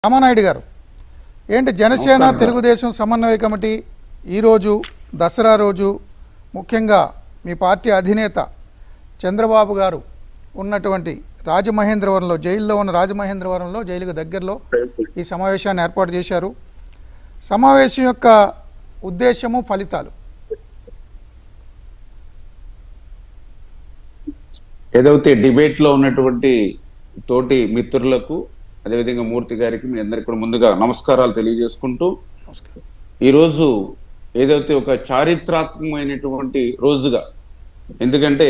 రామానాయుడు గారు ఏంటి జనసేన నమస్కారం సార్. తెలుగుదేశం సమన్వయ కమిటీ ఈరోజు దసరా రోజు ముఖ్యంగా మీ పార్టీ అధినేత చంద్రబాబు గారు ఉన్నటువంటి రాజమహేంద్రవరంలో జైల్లో ఉన్న రాజమహేంద్రవరంలో జైలుకు దగ్గరలో ఈ సమావేశాన్ని ఏర్పాటు చేశారు సమావేశం యొక్క ఉద్దేశము ఫలితాలు ఏదైతే డిబేట్ లో ఉన్నటువంటి తోటి మిత్రులకు అదేవిధంగా మూర్తి గారికి మీ అందరికి కూడా ముందుగా నమస్కారాలు తెలియజేసుకుంటూ ఈరోజు ఏదైతే ఒక చారిత్రాత్మకమైనటువంటి రోజుగా ఎందుకంటే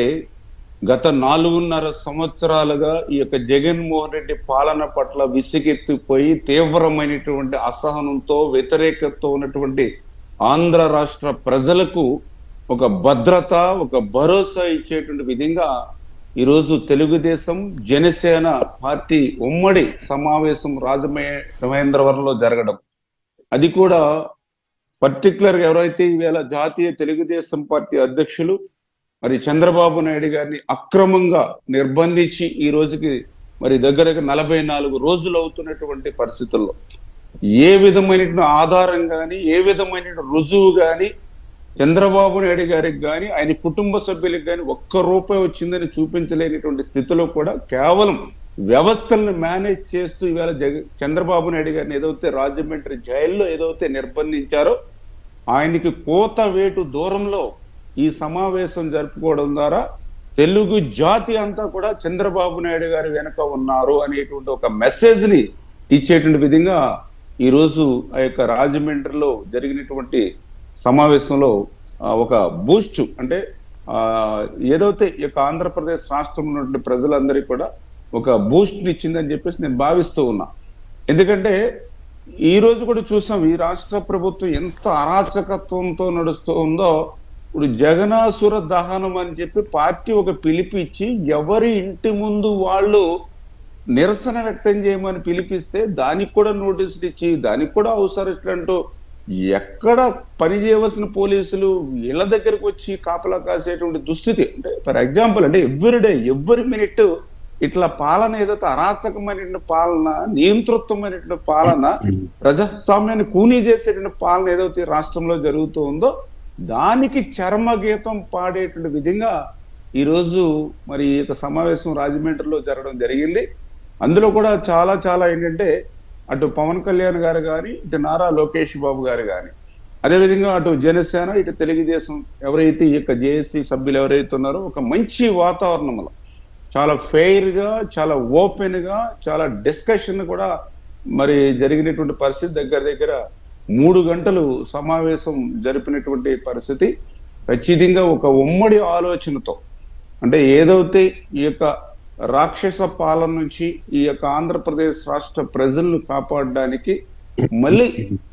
గత నాలుగున్నర సంవత్సరాలుగా ఈ యొక్క జగన్మోహన్ రెడ్డి పాలన పట్ల విసిగెత్తిపోయి తీవ్రమైనటువంటి అసహనంతో వ్యతిరేకతతో ఉన్నటువంటి ఆంధ్ర రాష్ట్ర ప్రజలకు ఒక భద్రత ఒక భరోసా ఇచ్చేటువంటి విధంగా ఈరోజు తెలుగుదేశం జనసేన పార్టీ ఉమ్మడి సమావేశం రాజమహేంద్రవరంలో జరగడం అది కూడా పర్టికులర్ ఎవరైతే ఈవేళ జాతీయ తెలుగుదేశం పార్టీ అధ్యక్షులు మరి చంద్రబాబు నాయుడు గారిని అక్రమంగా నిర్బంధించి ఈ రోజుకి మరి దగ్గరగా నలభై నాలుగు రోజులు అవుతున్నటువంటి పరిస్థితుల్లో ఏ విధమైనటువంటి ఆధారం కానీ ఏ విధమైన రుజువు కానీ చంద్రబాబు నాయుడు గారికి కానీ ఆయన కుటుంబ సభ్యులకు కానీ ఒక్క రూపాయి వచ్చిందని చూపించలేనటువంటి స్థితిలో కూడా కేవలం వ్యవస్థలను మేనేజ్ చేస్తూ ఈవేళ జగ చంద్రబాబు నాయుడు గారిని ఏదైతే రాజమండ్రి జైల్లో ఏదైతే నిర్బంధించారో ఆయనకి కోత వేటు దూరంలో ఈ సమావేశం జరుపుకోవడం ద్వారా తెలుగు జాతి అంతా కూడా చంద్రబాబు నాయుడు గారి వెనక ఉన్నారు అనేటువంటి ఒక మెసేజ్ ని ఇచ్చేటువంటి విధంగా ఈ రోజు ఆ యొక్క రాజమండ్రిలో జరిగినటువంటి సమావేశంలో ఆ, ఒక బూస్ట్ అంటే ఆ, ఏదైతే ఈ యొక్క ఆంధ్రప్రదేశ్ రాష్ట్రంలో ఉన్నటువంటి ప్రజలందరికీ కూడా ఒక బూస్ట్ ఇచ్చిందని చెప్పేసి నేను భావిస్తూ ఉన్నా ఎందుకంటే ఈ రోజు కూడా చూసాం ఈ రాష్ట్ర ప్రభుత్వం ఎంత అరాచకత్వంతో నడుస్తూ ఉందో ఇప్పుడు జగనాసుర దహనం అని చెప్పి పార్టీ ఒక పిలిపి ఇచ్చి ఎవరి ఇంటి ముందు వాళ్ళు నిరసన వ్యక్తం చేయమని పిలిపిస్తే దానికి కూడా నోటీసులు ఇచ్చి దానికి కూడా అవసరం ఎక్కడ పని చేయవలసిన పోలీసులు ఇళ్ళ దగ్గరకు వచ్చి కాపలా కాసేటువంటి దుస్థితి అంటే ఫర్ ఎగ్జాంపుల్ అంటే ఎవ్రీడే ఎవ్రీ మినిట్ ఇట్లా పాలన ఏదైతే అరాచకమైనటువంటి పాలన నియంతృత్వమైనటువంటి పాలన ప్రజాస్వామ్యాన్ని కూనీ చేసేటువంటి పాలన ఏదైతే రాష్ట్రంలో జరుగుతూ ఉందో దానికి చర్మగీతం పాడేటువంటి విధంగా ఈరోజు మరి ఈ యొక్క సమావేశం రాజమండ్రిలో జరగడం జరిగింది అందులో కూడా చాలా చాలా ఏంటంటే అటు పవన్ కళ్యాణ్ గారు కానీ ఇటు నారా లోకేష్ బాబు గారు కానీ అదేవిధంగా అటు జనసేన ఇటు తెలుగుదేశం ఎవరైతే ఈ యొక్క జేఏసీ సభ్యులు ఎవరైతే ఉన్నారో ఒక మంచి వాతావరణంలో చాలా ఫెయిర్ గా చాలా ఓపెన్ గా చాలా డిస్కషన్ కూడా మరి జరిగినటువంటి పరిస్థితి దగ్గర దగ్గర మూడు గంటలు సమావేశం జరిపినటువంటి పరిస్థితి ఖచ్చితంగా ఒక ఉమ్మడి ఆలోచనతో అంటే ఏదైతే ఈ యొక్క రాక్షస పాలన నుంచి ఈ యొక్క ఆంధ్రప్రదేశ్ రాష్ట్ర ప్రజలను కాపాడడానికి మళ్ళీ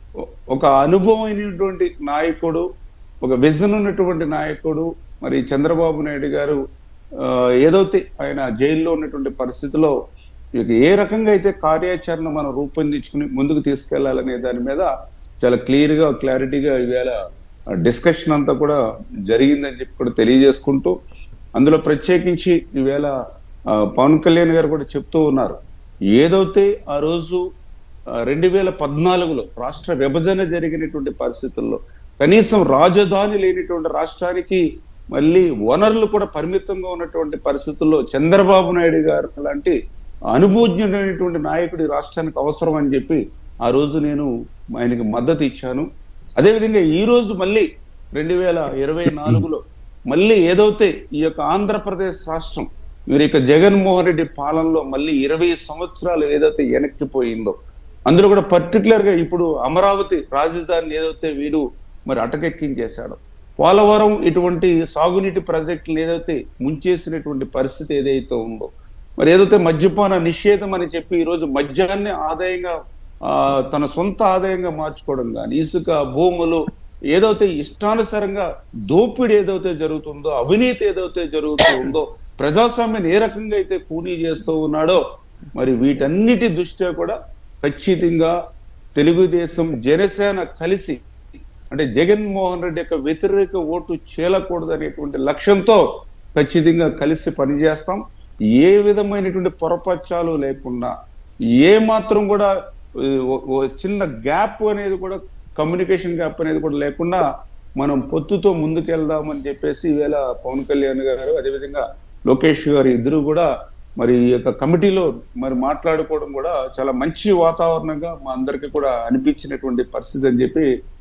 ఒక అనుభవమైనటువంటి నాయకుడు ఒక విజన్ ఉన్నటువంటి నాయకుడు మరి చంద్రబాబు నాయుడు గారు ఆ, ఏదైతే ఆయన జైల్లో ఉన్నటువంటి పరిస్థితిలో ఇక ఏ రకంగా అయితే కార్యాచరణ మనం రూపొందించుకుని ముందుకు తీసుకెళ్లాలనే దాని మీద చాలా క్లియర్ గా క్లారిటీగా ఈవేళ డిస్కషన్ అంతా కూడా జరిగిందని చెప్పి కూడా తెలియజేసుకుంటూ అందులో ప్రత్యేకించి ఈవేళ ఆ, పవన్ కళ్యాణ్ గారు కూడా చెప్తూ ఉన్నారు ఏదైతే ఆ రోజు రెండు వేల పద్నాలుగులో రాష్ట్ర విభజన జరిగినటువంటి పరిస్థితుల్లో కనీసం రాజధాని లేనిటువంటి రాష్ట్రానికి మళ్ళీ వనరులు కూడా పరిమితంగా ఉన్నటువంటి పరిస్థితుల్లో చంద్రబాబు నాయుడు గారు లాంటి అనుభూజ్ఞుడైనటువంటి నాయకుడు ఈ రాష్ట్రానికి అవసరం అని చెప్పి ఆ రోజు నేను ఆయనకి మద్దతు ఇచ్చాను అదేవిధంగా ఈ రోజు మళ్ళీ రెండు వేల ఇరవై నాలుగులో మళ్ళీ ఏదైతే ఈ యొక్క ఆంధ్రప్రదేశ్ రాష్ట్రం వీరి యొక్క జగన్మోహన్ రెడ్డి పాలనలో మళ్ళీ ఇరవై సంవత్సరాలు ఏదైతే వెనక్కిపోయిందో అందులో కూడా పర్టికులర్ గా ఇప్పుడు అమరావతి రాజధానిని ఏదైతే వీడు మరి అటకెక్కించేశాడో పోలవరం ఇటువంటి సాగునీటి ప్రాజెక్టులు ఏదైతే ముంచేసినటువంటి పరిస్థితి ఏదైతే ఉందో మరి ఏదైతే మద్యపాన నిషేధం అని చెప్పి ఈరోజు మద్యాన్ని ఆదాయంగా ఆ, తన సొంత ఆదాయంగా మార్చుకోవడం కానీ ఇసుక భూములు ఏదైతే ఇష్టానుసారంగా దోపిడీ ఏదైతే జరుగుతుందో అవినీతి ఏదైతే జరుగుతూ ఉందో ప్రజాస్వామ్యాన్ని ఏ రకంగా అయితే కూనీ చేస్తూ ఉన్నాడో మరి వీటన్నిటి దృష్ట్యా కూడా ఖచ్చితంగా తెలుగుదేశం జనసేన కలిసి అంటే జగన్మోహన్ రెడ్డి యొక్క వ్యతిరేక ఓటు చేయకూడదు అనేటువంటి లక్ష్యంతో ఖచ్చితంగా కలిసి పనిచేస్తాం ఏ విధమైనటువంటి పొరపచ్చాలు లేకుండా ఏ మాత్రం కూడా ఈ ఓ- ఓ చిన్న గ్యాప్ అనేది కూడా కమ్యూనికేషన్ గ్యాప్ అనేది కూడా లేకుండా మనం పొత్తుతో ముందుకెళ్దామని చెప్పేసి ఈవేళ పవన్ కళ్యాణ్ గారు అదేవిధంగా లోకేష్ గారు ఇద్దరు కూడా మరి ఈ యొక్క కమిటీలో మరి మాట్లాడుకోవడం కూడా చాలా మంచి వాతావరణంగా మా అందరికీ కూడా అనిపించినటువంటి పరిస్థితి అని చెప్పి